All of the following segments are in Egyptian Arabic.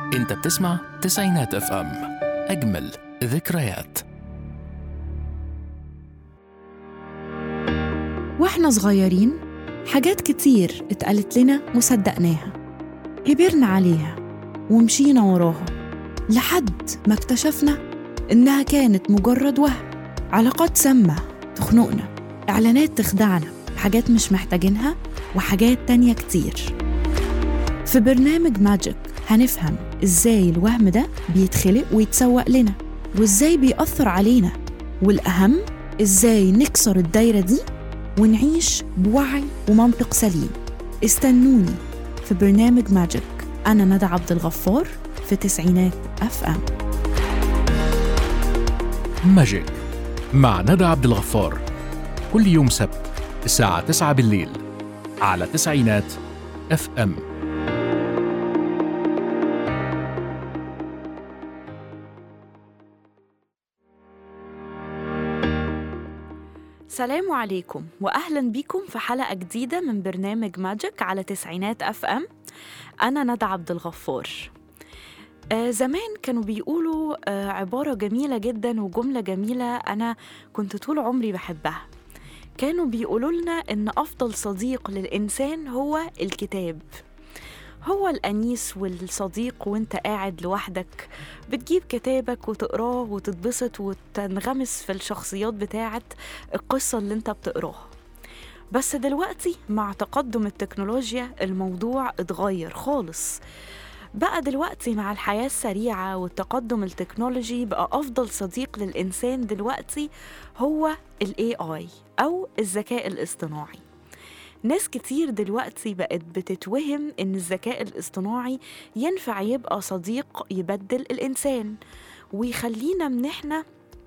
انت بتسمع تسعينات اف ام اجمل ذكريات واحنا صغيرين حاجات كتير اتقالت لنا وصدقناها كبرنا عليها ومشينا وراها لحد ما اكتشفنا إنها كانت مجرد وهم علاقات سامة تخنقنا إعلانات تخدعنا حاجات مش محتاجينها وحاجات تانية كتير في برنامج ماجيك هنفهم إزاي الوهم ده بيتخلق ويتسوق لنا وإزاي بيأثر علينا والأهم إزاي نكسر الدايرة دي ونعيش بوعي ومنطق سليم استنوني في برنامج ماجيك أنا ندى عبد الغفار في تسعينات أف أم ماجيك مع ندى عبد الغفار كل يوم سبت الساعة 9 بالليل على تسعينات اف ام سلام عليكم وأهلا بيكم في حلقة جديدة من برنامج ماجيك على تسعينات أف أم أنا ندى عبد الغفار آه زمان كانوا بيقولوا آه عبارة جميلة جدا وجملة جميلة أنا كنت طول عمري بحبها كانوا بيقولوا لنا إن أفضل صديق للإنسان هو الكتاب هو الأنيس والصديق وانت قاعد لوحدك بتجيب كتابك وتقراه وتتبسط وتنغمس في الشخصيات بتاعت القصة اللي انت بتقراها بس دلوقتي مع تقدم التكنولوجيا الموضوع اتغير خالص بقى دلوقتي مع الحياة السريعة والتقدم التكنولوجي بقى أفضل صديق للإنسان دلوقتي هو ال AI أو الذكاء الاصطناعي ناس كتير دلوقتي بقت بتتوهم إن الذكاء الاصطناعي ينفع يبقى صديق يبدل الإنسان ويخلينا من إحنا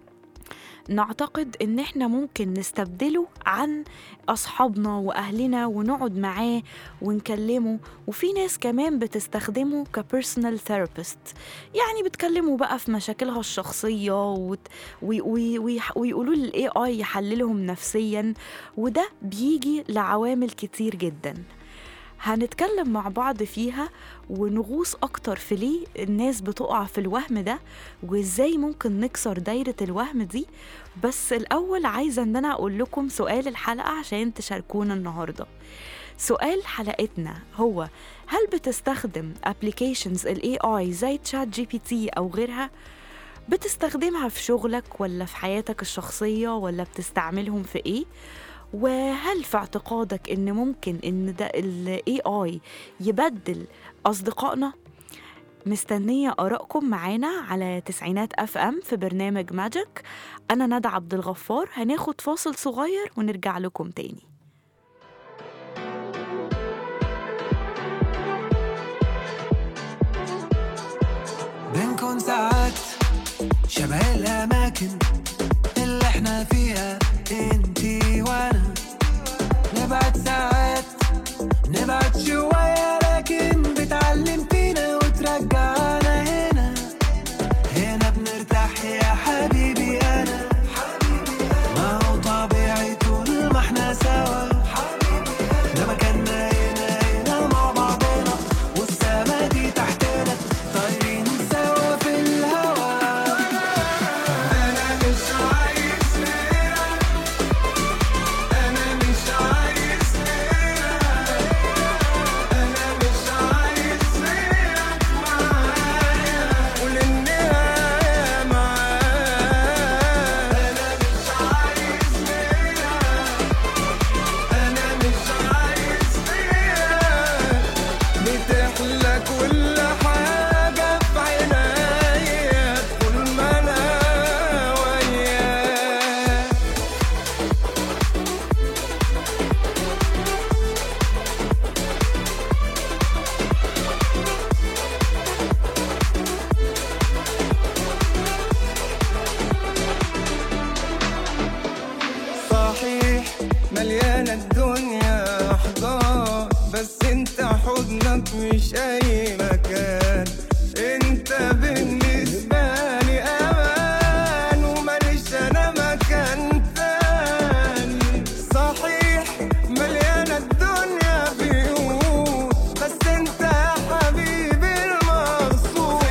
نعتقد إن إحنا ممكن نستبدله عن أصحابنا وأهلنا ونقعد معاه ونكلمه وفي ناس كمان بتستخدمه كبيرسونال ثيرابيست يعني بتكلمه بقى في مشاكلها الشخصية وت... وي... وي... وي... ويقولوا للاي اي يحللهم نفسيا وده بيجي لعوامل كتير جدا هنتكلم مع بعض فيها ونغوص أكتر في ليه الناس بتقع في الوهم ده وإزاي ممكن نكسر دايرة الوهم دي بس الأول عايزة إن أنا أقول لكم سؤال الحلقة عشان تشاركونا النهاردة سؤال حلقتنا هو هل بتستخدم applications ال AI زي تشات جي بي تي أو غيرها؟ بتستخدمها في شغلك ولا في حياتك الشخصية ولا بتستعملهم في إيه؟ وهل في اعتقادك ان ممكن ان ده ال AI يبدل اصدقائنا مستنية آرائكم معانا على تسعينات اف ام في برنامج ماجيك أنا ندى عبد الغفار هناخد فاصل صغير ونرجع لكم تاني بنكون ساعات شبه الأماكن اللي احنا فيها انتي وانا نبعد ساعات نبعد شوية لكن بتعلم فينا وترجعنا هنا هنا بنرتاح يا حبيبي أنا ما هو طبيعي طول ما احنا سوا ده مكاننا هنا هنا مع بعضنا والسما دي تحتنا طايرين سوا في الهوا أنا مش عايز غيرك أنا مش عايز غيرك أنا مش عايز غيرك معايا وللنهاية معايا أنا مش عايز غيرك أنا مش عايز غيرك بتحلى كل حاجة في عينيا طول ما أنا وياك صحيح مليانة الدنيا أحضان بس انت حضنك مش أي مكان انت بالنسبة لي أمان وماليش أنا مكان تاني صحيح مليانة الدنيا بيوت بس انت يا حبيبي المقصود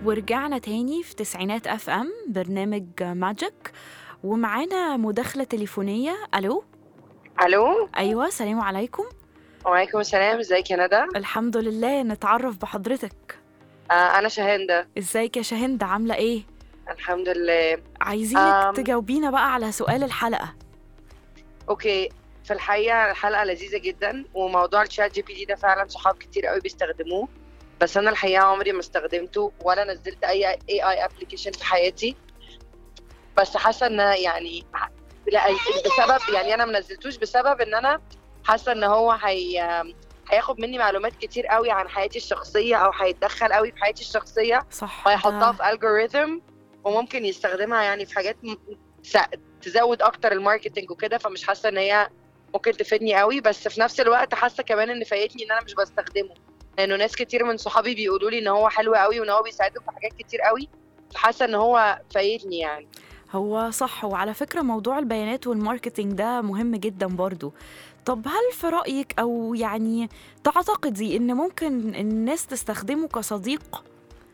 ورجعنا تاني في تسعينات اف ام برنامج ماجيك ومعانا مداخلة تليفونية الو الو ايوه سلام عليكم وعليكم السلام ازيك يا ندى الحمد لله نتعرف بحضرتك آه انا شاهندة ازيك يا شاهند عاملة ايه الحمد لله عايزينك أم. تجاوبينا بقى على سؤال الحلقة اوكي في الحقيقة الحلقة لذيذة جدا وموضوع الشات جي بي تي ده فعلا صحاب كتير قوي بيستخدموه بس انا الحقيقة عمري ما استخدمته ولا نزلت اي اي اي ابلكيشن في حياتي بس حاسة ان يعني لا بسبب يعني انا ما نزلتوش بسبب ان انا حاسة ان هو هي هياخد مني معلومات كتير قوي عن حياتي الشخصية او هيتدخل قوي في حياتي الشخصية صح وهيحطها ده- في الجوريثم وممكن يستخدمها يعني في حاجات م- تسا- تزود اكتر الماركتنج وكده فمش حاسه ان هي ممكن تفيدني قوي بس في نفس الوقت حاسه كمان ان فايتني ان انا مش بستخدمه لانه ناس كتير من صحابي بيقولوا لي ان هو حلو قوي وان هو بيساعدهم في حاجات كتير قوي فحاسه ان هو فايتني يعني هو صح وعلى فكرة موضوع البيانات والماركتينج ده مهم جدا برضو طب هل في رأيك أو يعني تعتقدي إن ممكن الناس تستخدمه كصديق؟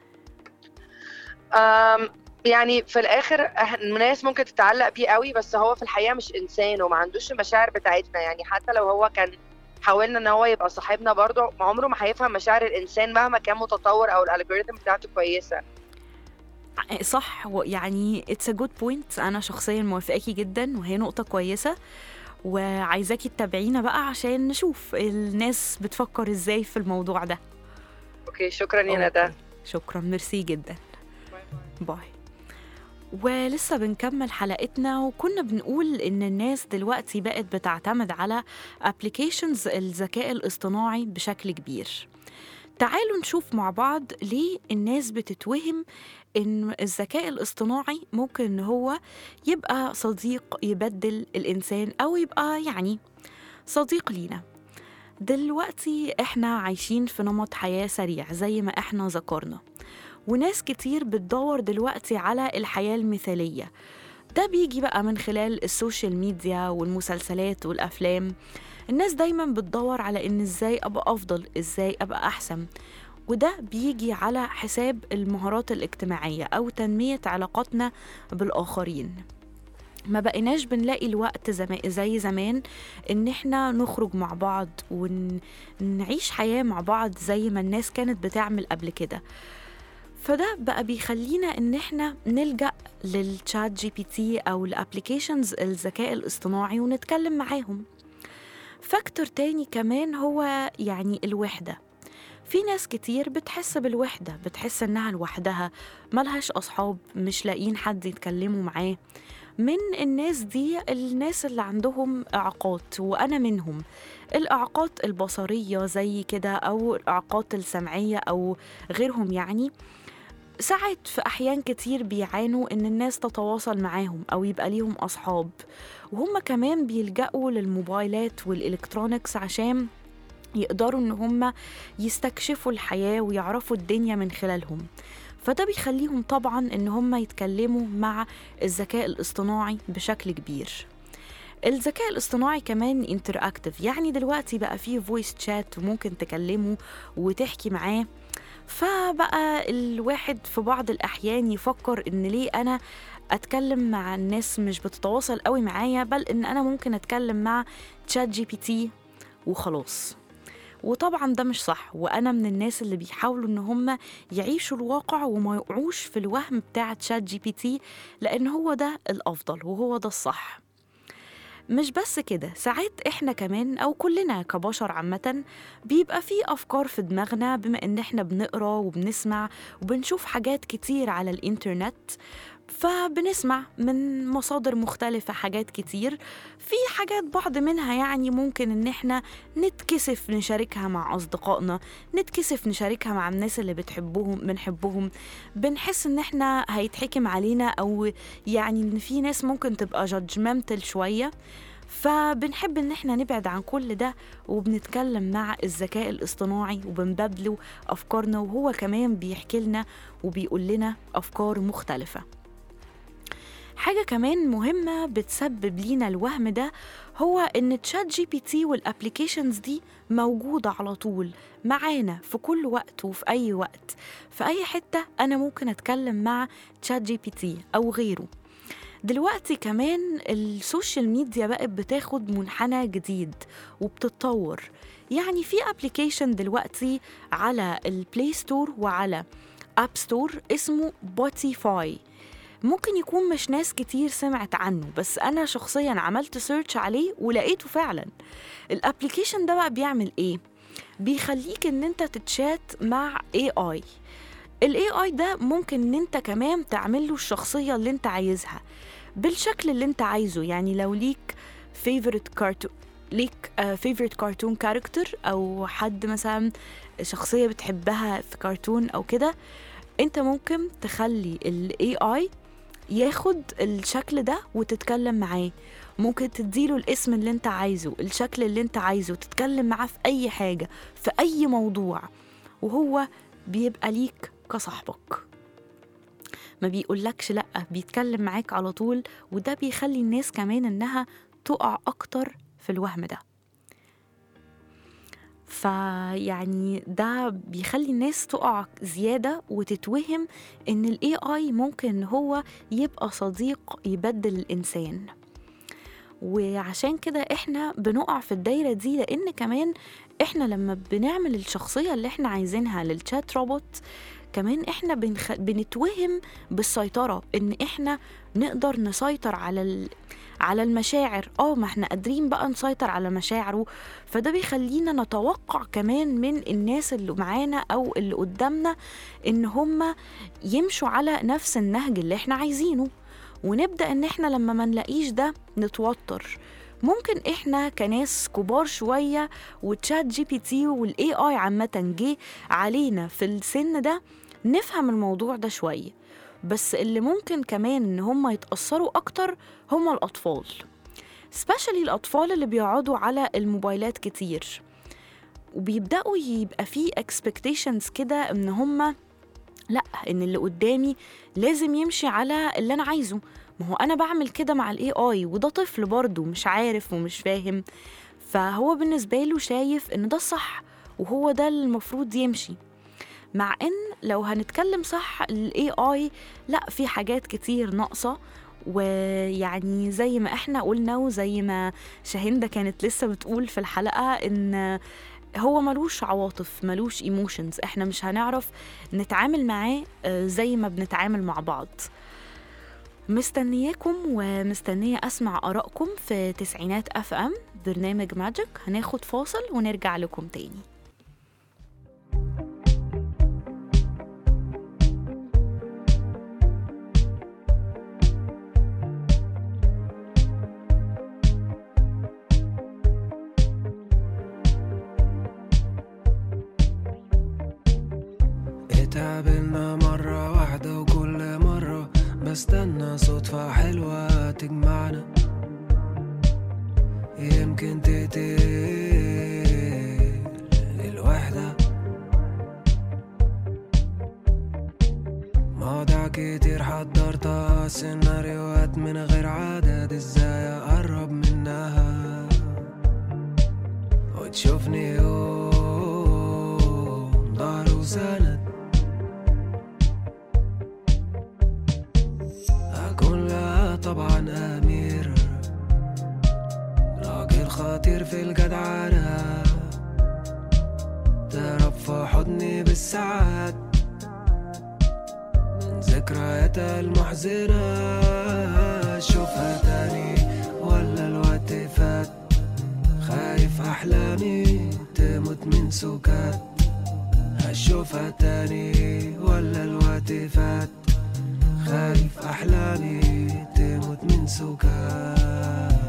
أم يعني في الاخر أه- الناس ممكن تتعلق بيه قوي بس هو في الحقيقه مش انسان وما عندوش المشاعر بتاعتنا يعني حتى لو هو كان حاولنا ان هو يبقى صاحبنا برضه عمره ما هيفهم مشاعر الانسان مهما كان متطور او الالجوريثم بتاعته كويسه صح و- يعني اتس a good point أنا شخصيا موافقاكي جدا وهي نقطة كويسة وعايزاكي تتابعينا بقى عشان نشوف الناس بتفكر ازاي في الموضوع ده اوكي شكرا يا ندى أوكي. شكرا ميرسي جدا باي ولسه بنكمل حلقتنا وكنا بنقول إن الناس دلوقتي بقت بتعتمد على ابلكيشنز الذكاء الاصطناعي بشكل كبير تعالوا نشوف مع بعض ليه الناس بتتوهم إن الذكاء الاصطناعي ممكن إن هو يبقى صديق يبدل الإنسان أو يبقى يعني صديق لينا دلوقتي احنا عايشين في نمط حياة سريع زي ما احنا ذكرنا وناس كتير بتدور دلوقتي على الحياة المثالية ده بيجي بقى من خلال السوشيال ميديا والمسلسلات والأفلام الناس دايما بتدور على إن إزاي أبقى أفضل إزاي أبقى أحسن وده بيجي على حساب المهارات الاجتماعية أو تنمية علاقاتنا بالآخرين ما بقيناش بنلاقي الوقت زما- زي زمان ان احنا نخرج مع بعض ونعيش حياة مع بعض زي ما الناس كانت بتعمل قبل كده فده بقى بيخلينا ان احنا نلجأ للتشات جي بي تي او الابليكيشنز الذكاء الاصطناعي ونتكلم معاهم فاكتور تاني كمان هو يعني الوحدة في ناس كتير بتحس بالوحدة بتحس انها لوحدها ملهاش اصحاب مش لاقيين حد يتكلموا معاه من الناس دي الناس اللي عندهم إعاقات وأنا منهم الإعاقات البصرية زي كده أو الإعاقات السمعية أو غيرهم يعني ساعات في أحيان كتير بيعانوا إن الناس تتواصل معاهم أو يبقى ليهم أصحاب وهم كمان بيلجأوا للموبايلات والإلكترونيكس عشان يقدروا إن هم يستكشفوا الحياة ويعرفوا الدنيا من خلالهم فده بيخليهم طبعا إن هم يتكلموا مع الذكاء الاصطناعي بشكل كبير الذكاء الاصطناعي كمان انتراكتيف يعني دلوقتي بقى فيه فويس شات وممكن تكلمه وتحكي معاه فبقى الواحد في بعض الأحيان يفكر إن ليه أنا أتكلم مع الناس مش بتتواصل قوي معايا بل إن أنا ممكن أتكلم مع تشات جي بي تي وخلاص وطبعا ده مش صح وانا من الناس اللي بيحاولوا ان هم يعيشوا الواقع وما يقعوش في الوهم بتاع تشات جي بي تي لان هو ده الافضل وهو ده الصح مش بس كده ساعات احنا كمان او كلنا كبشر عامة بيبقى في افكار في دماغنا بما ان احنا بنقرا وبنسمع وبنشوف حاجات كتير على الانترنت فبنسمع من مصادر مختلفة حاجات كتير في حاجات بعض منها يعني ممكن ان احنا نتكسف نشاركها مع اصدقائنا نتكسف نشاركها مع الناس اللي بتحبهم بنحبهم بنحس ان احنا هيتحكم علينا او يعني ان في ناس ممكن تبقى جادجمنتال شويه فبنحب ان احنا نبعد عن كل ده وبنتكلم مع الذكاء الاصطناعي وبنبادله افكارنا وهو كمان بيحكي لنا وبيقول لنا افكار مختلفه حاجة كمان مهمة بتسبب لينا الوهم ده هو إن تشات جي بي تي والابليكيشنز دي موجودة على طول معانا في كل وقت وفي أي وقت في أي حتة أنا ممكن أتكلم مع تشات جي بي تي أو غيره دلوقتي كمان السوشيال ميديا بقت بتاخد منحنى جديد وبتتطور يعني في ابلكيشن دلوقتي على البلاي ستور وعلى اب ستور اسمه بوتيفاي ممكن يكون مش ناس كتير سمعت عنه بس انا شخصيا عملت سيرش عليه ولقيته فعلا الابلكيشن ده بقى بيعمل ايه بيخليك ان انت تتشات مع اي اي الاي اي ده ممكن ان انت كمان تعمل له الشخصيه اللي انت عايزها بالشكل اللي انت عايزه يعني لو ليك فيفورت كارتون ليك فيفورت كرتون كاركتر او حد مثلا شخصيه بتحبها في كرتون او كده انت ممكن تخلي الاي اي ياخد الشكل ده وتتكلم معاه ممكن تديله الاسم اللي انت عايزه الشكل اللي انت عايزه تتكلم معاه في اي حاجه في اي موضوع وهو بيبقى ليك كصاحبك ما بيقولكش لأ بيتكلم معاك على طول وده بيخلي الناس كمان إنها تقع أكتر في الوهم ده فيعني ده بيخلي الناس تقع زيادة وتتوهم إن ال AI ممكن إن هو يبقى صديق يبدل الإنسان وعشان كده إحنا بنقع في الدايرة دي لأن كمان إحنا لما بنعمل الشخصية اللي إحنا عايزينها للشات روبوت كمان إحنا بنخ... بنتوهم بالسيطرة إن إحنا نقدر نسيطر على ال... على المشاعر اه ما احنا قادرين بقى نسيطر على مشاعره فده بيخلينا نتوقع كمان من الناس اللي معانا او اللي قدامنا ان هم يمشوا على نفس النهج اللي احنا عايزينه ونبدا ان احنا لما ما نلاقيش ده نتوتر ممكن احنا كناس كبار شويه وتشات جي بي تي والاي اي عامه جه علينا في السن ده نفهم الموضوع ده شويه بس اللي ممكن كمان ان هم يتاثروا اكتر هم الاطفال سبيشالي الاطفال اللي بيقعدوا على الموبايلات كتير وبيبداوا يبقى فيه expectations كده ان هم لا ان اللي قدامي لازم يمشي على اللي انا عايزه ما هو انا بعمل كده مع الاي اي وده طفل برضه مش عارف ومش فاهم فهو بالنسبه له شايف ان ده الصح وهو ده اللي المفروض يمشي مع ان لو هنتكلم صح الاي اي لا في حاجات كتير ناقصه ويعني زي ما احنا قلنا وزي ما شاهندة كانت لسه بتقول في الحلقة ان هو ملوش عواطف ملوش ايموشنز احنا مش هنعرف نتعامل معاه زي ما بنتعامل مع بعض مستنياكم ومستنية أسمع آرائكم في تسعينات أف أم برنامج ماجيك هناخد فاصل ونرجع لكم تاني اتقابلنا مرة واحدة وكل مرة بستنى صدفة حلوة تجمعنا يمكن تقتل الوحدة مواضيع كتير حضرتها سيناريوهات من غير عدد ازاي اقرب منها وتشوفني يوم ظهر وسند أكون لها طبعا أمير راجل خطير في الجدعنة تهرب في حضني بالساعات من ذكرياتها المحزنة أشوفها تاني ولا الوقت فات خايف أحلامي تموت من سكات أشوفها تاني ولا الوقت فات خايف أحلامي تموت من سكات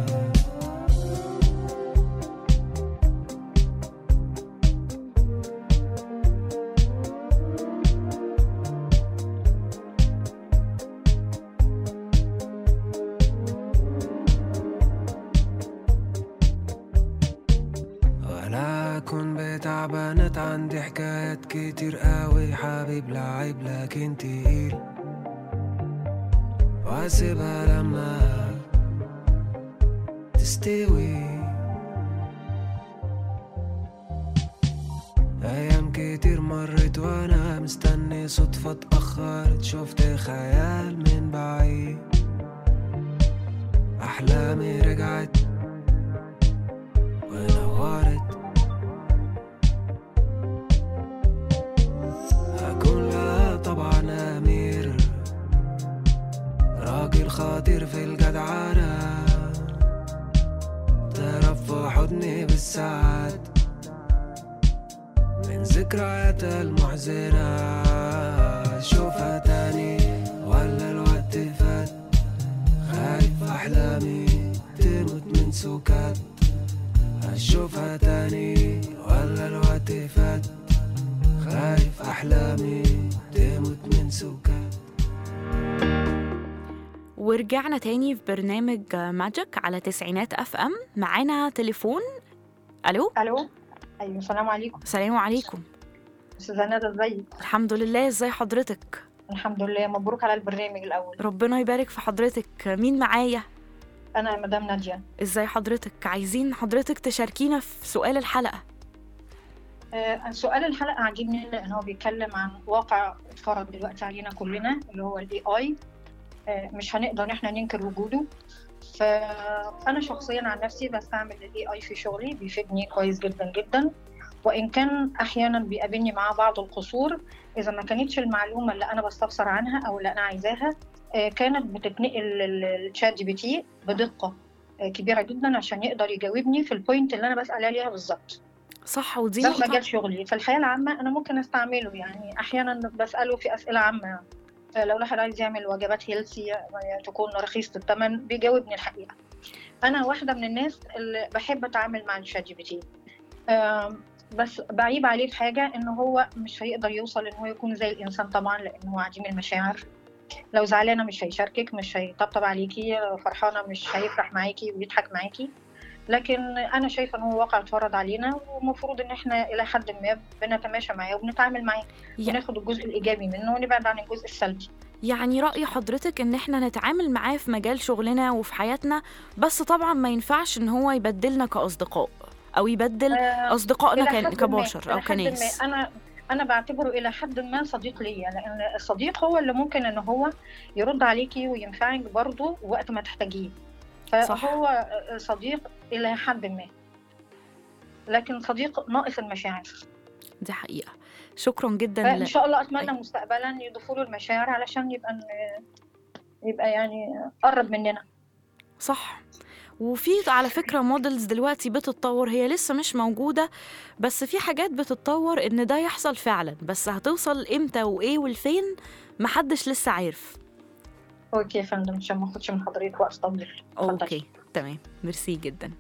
ولا أكون بتاع بنات عندي حكايات كتير قوي حبيب لعيب لكن تقيل واسيبها لما تستوي أيام كتير مرت وأنا مستني صدفة اتأخرت شفت خيال من بعيد أحلامي رجعت ونورت هكون لها طبعا أمير راجل خاطر في الجدعنة تعرف في حضني بالساعات من ذكرياتها المحزنة أشوفها تاني ولا الوقت فات خايف أحلامي تموت من سكات أشوفها تاني ولا الوقت فات خايف أحلامي تموت من سكات ورجعنا تاني في برنامج ماجيك على تسعينات اف ام معانا تليفون الو الو ايوه السلام عليكم السلام عليكم استاذه ندى ازيك الحمد لله ازاي حضرتك الحمد لله مبروك على البرنامج الاول ربنا يبارك في حضرتك مين معايا انا مدام ناديه ازاي حضرتك عايزين حضرتك تشاركينا في سؤال الحلقه آه سؤال الحلقه عاجبني لان هو بيتكلم عن واقع اتفرض دلوقتي علينا كلنا اللي هو الاي اي آه مش هنقدر ان احنا ننكر وجوده فانا شخصيا عن نفسي بستعمل الاي اي في شغلي بيفيدني كويس جدا جدا وان كان احيانا بيقابلني معاه بعض القصور اذا ما كانتش المعلومه اللي انا بستفسر عنها او اللي انا عايزاها آه، كانت بتتنقل للشات جي بي تي بدقه آه، كبيره جدا عشان يقدر يجاوبني في البوينت اللي انا بسال عليها بالظبط صح ودي ده في نقطه مجال شغلي في الحياه العامه انا ممكن استعمله يعني احيانا بساله في اسئله عامه آه، لو الواحد عايز يعمل وجبات هيلثي تكون رخيصه الثمن بيجاوبني الحقيقه انا واحده من الناس اللي بحب اتعامل مع الشات جي بي تي آم، بس بعيب عليه في حاجه ان هو مش هيقدر يوصل ان هو يكون زي الانسان طبعا لان هو عديم المشاعر لو زعلانه مش هيشاركك مش هيطبطب عليكي فرحانه مش هيفرح معاكي ويضحك معاكي لكن انا شايفه ان هو واقع اتفرض علينا ومفروض ان احنا الى حد ما بنتماشى معاه وبنتعامل معاه يع- وناخد الجزء الايجابي منه ونبعد عن الجزء السلبي يعني رأي حضرتك إن إحنا نتعامل معاه في مجال شغلنا وفي حياتنا بس طبعا ما ينفعش إن هو يبدلنا كأصدقاء أو يبدل آه، أصدقائنا إلى كان حد ما- كبشر أو إلى حد ما كناس انا انا بعتبره الى حد ما صديق ليا لان الصديق هو اللي ممكن ان هو يرد عليكي وينفعك برضه وقت ما تحتاجيه صح. فهو صديق الى حد ما لكن صديق ناقص المشاعر دي حقيقة شكرا جدا فان ل... شاء الله اتمنى أيوة. مستقبلا يضيفوا له المشاعر علشان يبقى ن- يبقى يعني قرب مننا صح وفي على فكرة موديلز دلوقتي بتتطور هي لسه مش موجودة بس في حاجات بتتطور إن ده يحصل فعلا بس هتوصل إمتى وإيه والفين محدش لسه عارف اوكي يا فندم عشان ما اخدش من حضرتك وقت طويل اتفضلي. أوكي تمام ميرسي جدا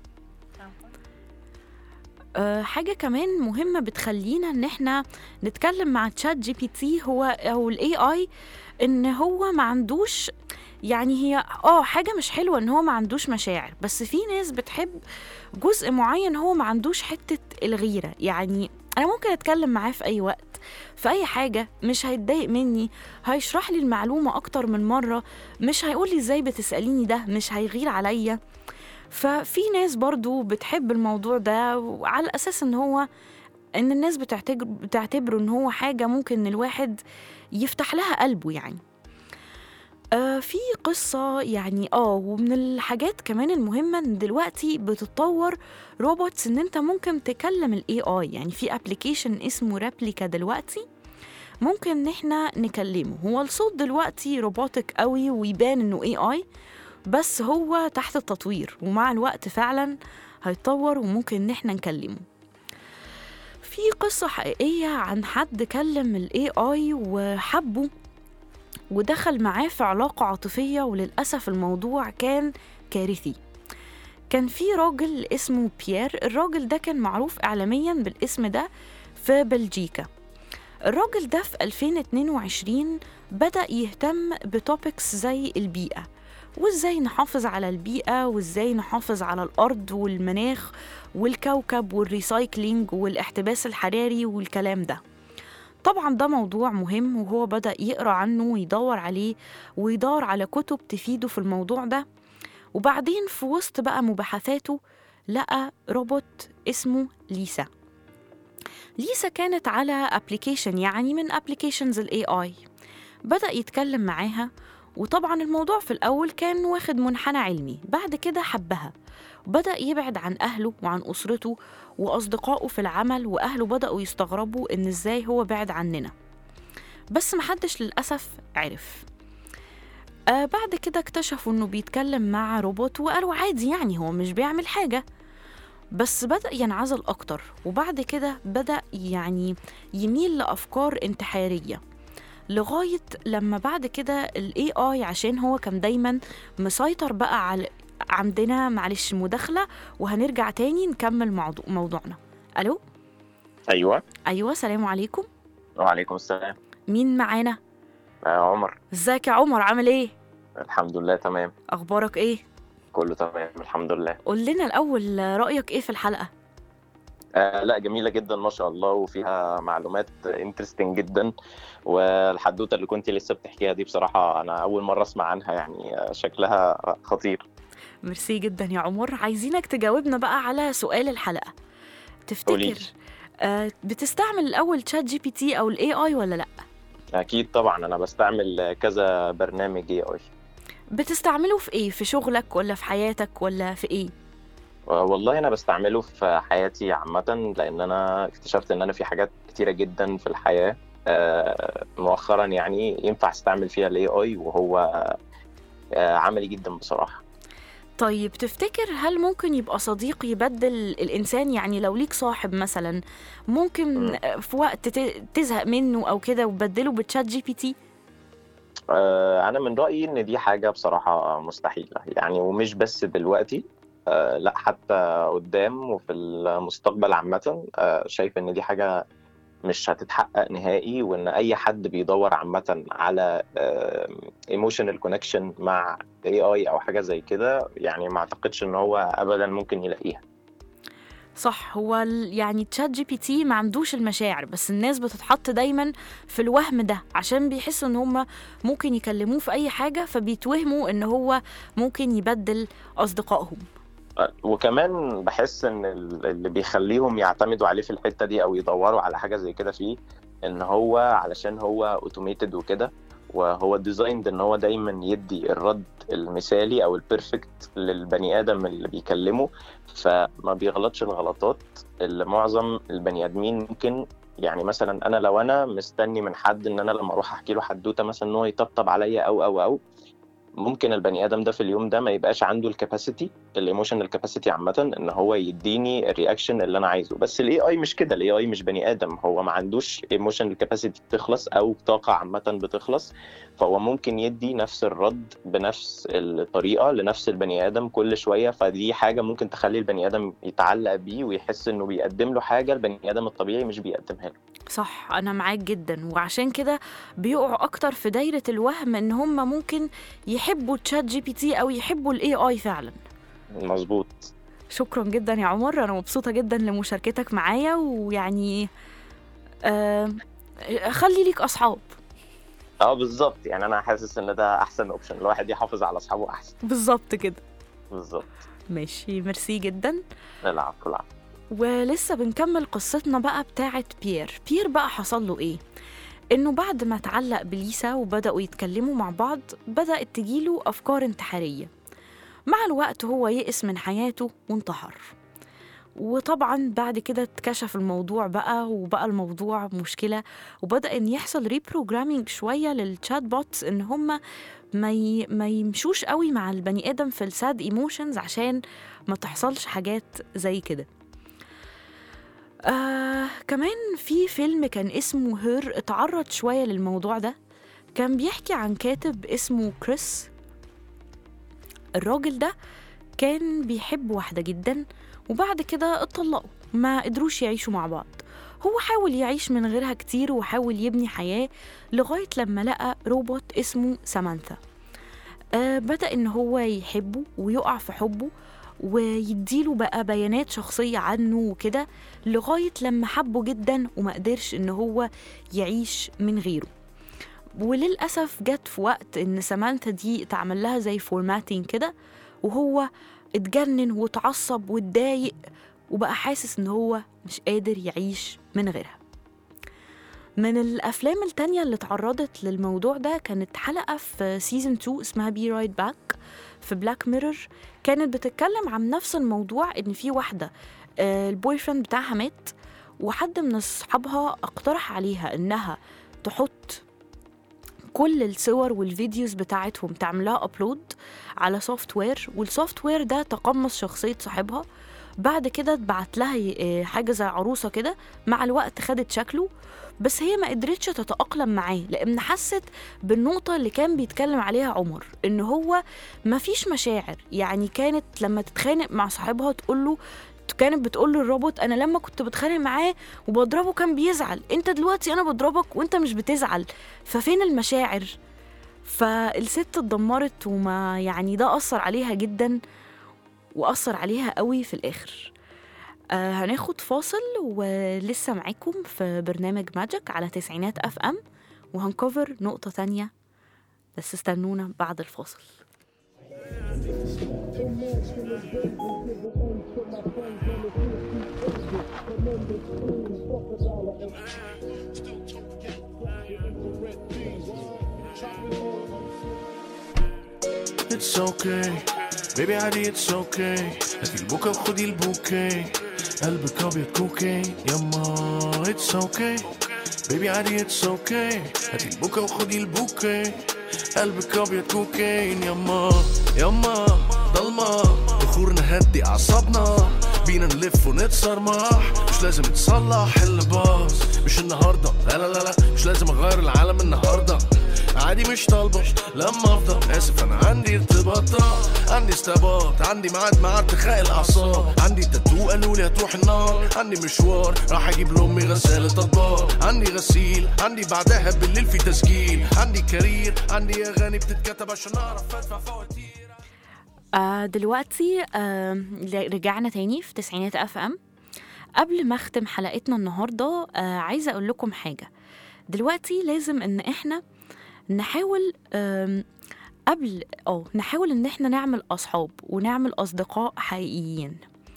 أه حاجة كمان مهمة بتخلينا إن إحنا نتكلم مع تشات جي بي تي هو أو ال AI إن هو ما عندوش يعني هي اه حاجة مش حلوة إن هو ما عندوش مشاعر بس في ناس بتحب جزء معين هو ما عندوش حتة الغيرة يعني أنا ممكن أتكلم معاه في أي وقت في أي حاجة مش هيتضايق مني هيشرح لي المعلومة أكتر من مرة مش هيقول لي إزاي بتسأليني ده مش هيغير عليا ففي ناس برضو بتحب الموضوع ده وعلى أساس إن هو إن الناس بتعتبر بتعتبره إن هو حاجة ممكن الواحد يفتح لها قلبه يعني آه في قصة يعني اه ومن الحاجات كمان المهمة ان دلوقتي بتتطور روبوتس ان انت ممكن تكلم الاي اي يعني في ابلكيشن اسمه ريبليكا دلوقتي ممكن ان احنا نكلمه هو الصوت دلوقتي روبوتك قوي ويبان انه اي اي بس هو تحت التطوير ومع الوقت فعلا هيتطور وممكن ان احنا نكلمه في قصة حقيقية عن حد كلم الاي اي وحبه ودخل معاه في علاقة عاطفية وللأسف الموضوع كان كارثي كان في راجل اسمه بيير الراجل ده كان معروف إعلاميا بالاسم ده في بلجيكا الراجل ده في 2022 بدأ يهتم بتوبكس زي البيئة وازاي نحافظ على البيئة وازاي نحافظ على الأرض والمناخ والكوكب والريسايكلينج والاحتباس الحراري والكلام ده طبعا ده موضوع مهم وهو بدأ يقرأ عنه ويدور عليه ويدور على كتب تفيده في الموضوع ده وبعدين في وسط بقى مباحثاته لقى روبوت اسمه ليسا ليسا كانت على ابلكيشن يعني من ابلكيشنز الاي اي بدأ يتكلم معاها وطبعا الموضوع في الأول كان واخد منحنى علمي بعد كده حبها وبدأ يبعد عن أهله وعن أسرته وأصدقائه في العمل وأهله بدأوا يستغربوا إن إزاي هو بعد عننا بس محدش للأسف عرف آه بعد كده اكتشفوا إنه بيتكلم مع روبوت وقالوا عادي يعني هو مش بيعمل حاجة بس بدأ ينعزل أكتر وبعد كده بدأ يعني يميل لأفكار انتحارية لغاية لما بعد كده ال AI عشان هو كان دايما مسيطر بقى على عندنا معلش مداخلة وهنرجع تاني نكمل موضوع موضوعنا ألو ايوه أيوة سلام عليكم وعليكم السلام مين معانا آه عمر ازيك يا عمر عامل ايه الحمد لله تمام أخبارك ايه كله تمام الحمد لله قول لنا الأول رأيك ايه في الحلقة آه لا جميله جدا ما شاء الله وفيها معلومات انترستنج جدا والحدوته اللي كنت لسه بتحكيها دي بصراحه انا اول مره اسمع عنها يعني آه، شكلها خطير ميرسي جدا يا عمر عايزينك تجاوبنا بقى على سؤال الحلقة قوليلي. تفتكر آه بتستعمل الأول تشات جي بي تي أو الاي اي ولا لأ اكيد طبعا انا بستعمل كذا برنامج اي اي بتستعمله في ايه في شغلك ولا في حياتك ولا في ايه والله انا بستعمله في حياتي عامه لان انا اكتشفت ان انا في حاجات كتيره جدا في الحياه آه، مؤخرا يعني ينفع استعمل فيها الاي اي وهو آه، عملي جدا بصراحه طيب تفتكر هل ممكن يبقى صديق يبدل الإنسان يعني لو ليك صاحب مثلا ممكن مم. في وقت ت- تزهق منه أو كده وتبدله بتشات جي بي تي آه، انا من رايي ان دي حاجه بصراحه مستحيله يعني ومش بس دلوقتي آه، لا حتى قدام وفي المستقبل عامه آه، شايف ان دي حاجه مش هتتحقق نهائي وان اي حد بيدور عامه على ايموشنال كونكشن مع اي اي او حاجه زي كده يعني ما اعتقدش ان هو ابدا ممكن يلاقيها صح هو ال- يعني تشات جي بي تي ما عندوش المشاعر بس الناس بتتحط دايما في الوهم ده عشان بيحسوا ان هم ممكن يكلموه في اي حاجة فبيتوهموا ان هو ممكن يبدل اصدقائهم وكمان بحس ان ال- اللي بيخليهم يعتمدوا عليه في الحته دي او يدوروا على حاجه زي كده فيه ان هو علشان هو اوتوميتد وكده وهو ديزايند ان هو دايما يدي الرد المثالي او البيرفكت للبني ادم اللي بيكلمه فما بيغلطش الغلطات اللي معظم البني ادمين ممكن يعني مثلا انا لو انا مستني من حد ان انا لما اروح احكي له حدوته مثلا ان هو يطبطب عليا او او او ممكن البني ادم ده في اليوم ده ما يبقاش عنده الكاباسيتي الايموشنال كاباسيتي عامه ان هو يديني الرياكشن اللي انا عايزه بس الاي اي مش كده الاي اي مش بني ادم هو ما عندوش ايموشنال كاباسيتي بتخلص او طاقه عامه بتخلص فهو ممكن يدي نفس الرد بنفس الطريقه لنفس البني ادم كل شويه فدي حاجه ممكن تخلي البني ادم يتعلق بيه ويحس انه بيقدم له حاجه البني ادم الطبيعي مش بيقدمها له صح انا معاك جدا وعشان كده بيقعوا اكتر في دايرة الوهم ان هم ممكن يحبوا تشات جي بي تي او يحبوا الاي اي فعلا مظبوط شكرا جدا يا عمر انا مبسوطة جدا لمشاركتك معايا ويعني آه خلي ليك اصحاب اه بالظبط يعني انا حاسس ان ده احسن اوبشن الواحد يحافظ على اصحابه احسن بالظبط كده بالظبط ماشي ميرسي جدا العفو العفو ولسه بنكمل قصتنا بقى بتاعت بيير بيير بقى حصل له ايه انه بعد ما اتعلق بليسا وبدأوا يتكلموا مع بعض بدأت تجيله افكار انتحارية مع الوقت هو يئس من حياته وانتحر وطبعا بعد كده اتكشف الموضوع بقى وبقى الموضوع مشكلة وبدأ ان يحصل ريبروجرامينج شوية للشات بوتس ان هم ما, ي... ما يمشوش قوي مع البني ادم في الساد ايموشنز عشان ما تحصلش حاجات زي كده آه كمان في فيلم كان اسمه هير اتعرض شوية للموضوع ده كان بيحكي عن كاتب اسمه كريس الراجل ده كان بيحب واحدة جدا وبعد كده اتطلقوا ما قدروش يعيشوا مع بعض هو حاول يعيش من غيرها كتير وحاول يبني حياة لغاية لما لقى روبوت اسمه سامانثا آه بدأ إن هو يحبه ويقع في حبه ويديله بقى بيانات شخصية عنه وكده لغاية لما حبه جدا وما قدرش إن هو يعيش من غيره وللأسف جت في وقت إن سامانثا دي اتعمل لها زي فورماتين كده وهو اتجنن واتعصب واتضايق وبقى حاسس إن هو مش قادر يعيش من غيرها من الأفلام التانية اللي اتعرضت للموضوع ده كانت حلقة في سيزون 2 اسمها بي رايت باك في بلاك ميرور كانت بتتكلم عن نفس الموضوع إن في واحدة آه، البوي فريند بتاعها مات وحد من أصحابها اقترح عليها إنها تحط كل الصور والفيديوز بتاعتهم تعملها ابلود على سوفت وير والسوفت وير ده تقمص شخصية صاحبها بعد كده اتبعت لها آه، حاجة زي عروسة كده مع الوقت خدت شكله بس هي ما قدرتش تتأقلم معاه لأن حست بالنقطة اللي كان بيتكلم عليها عمر إن هو ما فيش مشاعر يعني كانت لما تتخانق مع صاحبها تقول له كانت بتقول للروبوت انا لما كنت بتخانق معاه وبضربه كان بيزعل انت دلوقتي انا بضربك وانت مش بتزعل ففين المشاعر فالست اتدمرت وما يعني ده اثر عليها جدا واثر عليها قوي في الاخر آه هناخد فاصل ولسه معاكم في برنامج ماجيك على تسعينات اف ام وهنكفر نقطة تانية بس استنونا بعد الفاصل It's okay بيبي عادي it's okay هاتي البوكا وخدي البوكي قلبك ابيض كوكي يما it's okay بيبي عادي it's okay هاتي البوكا وخدي البوكي قلبك ابيض كوكين يما يما ضلمة بخور نهدي اعصابنا بينا نلف ونتصرمح مش لازم تصلح اللي باظ مش النهارده لا لا لا لا مش لازم اغير العالم النهارده عادي مش طالبة لما افضل اسف انا عندي ارتباطات عندي استباط عندي ميعاد مع ارتخاء الاعصاب عندي تاتو قالوا لي هتروح النار عندي مشوار راح اجيب لامي غسالة اطباق عندي غسيل عندي بعدها بالليل في تسجيل عندي كارير عندي اغاني بتتكتب عشان اعرف ادفع فواتير آه دلوقتي آه رجعنا تاني في تسعينات اف ام قبل ما اختم حلقتنا النهارده آه عايزه اقول لكم حاجه دلوقتي لازم ان احنا نحاول آم، قبل اه نحاول ان احنا نعمل اصحاب ونعمل اصدقاء حقيقيين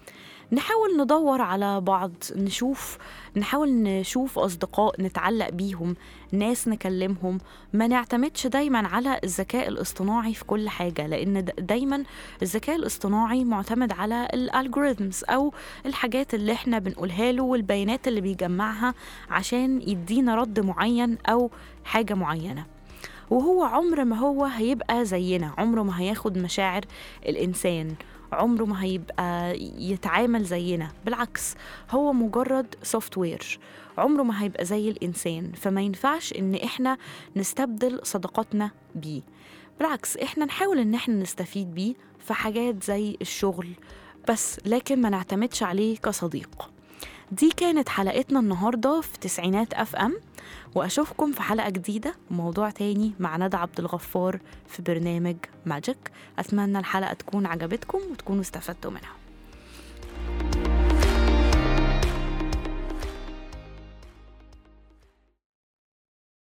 نحاول ندور على بعض نشوف نحاول نشوف أصدقاء نتعلق بيهم ناس نكلمهم ما نعتمدش دايما على الذكاء الاصطناعي في كل حاجة لأن د- دايما الذكاء الاصطناعي معتمد على الالجوريثمز أو الحاجات اللي احنا بنقولها له والبيانات اللي بيجمعها عشان يدينا رد معين أو حاجة معينة وهو عمر ما هو هيبقى زينا عمره ما هياخد مشاعر الإنسان عمره ما هيبقى يتعامل زينا بالعكس هو مجرد سوفت وير عمره ما هيبقى زي الإنسان فما ينفعش إن إحنا نستبدل صداقاتنا بيه بالعكس إحنا نحاول إن إحنا نستفيد بيه في حاجات زي الشغل بس لكن ما نعتمدش عليه كصديق دي كانت حلقتنا النهاردة في تسعينات أف أم وأشوفكم في حلقة جديدة وموضوع تاني مع ندى عبد الغفار في برنامج ماجيك أتمنى الحلقة تكون عجبتكم وتكونوا استفدتوا منها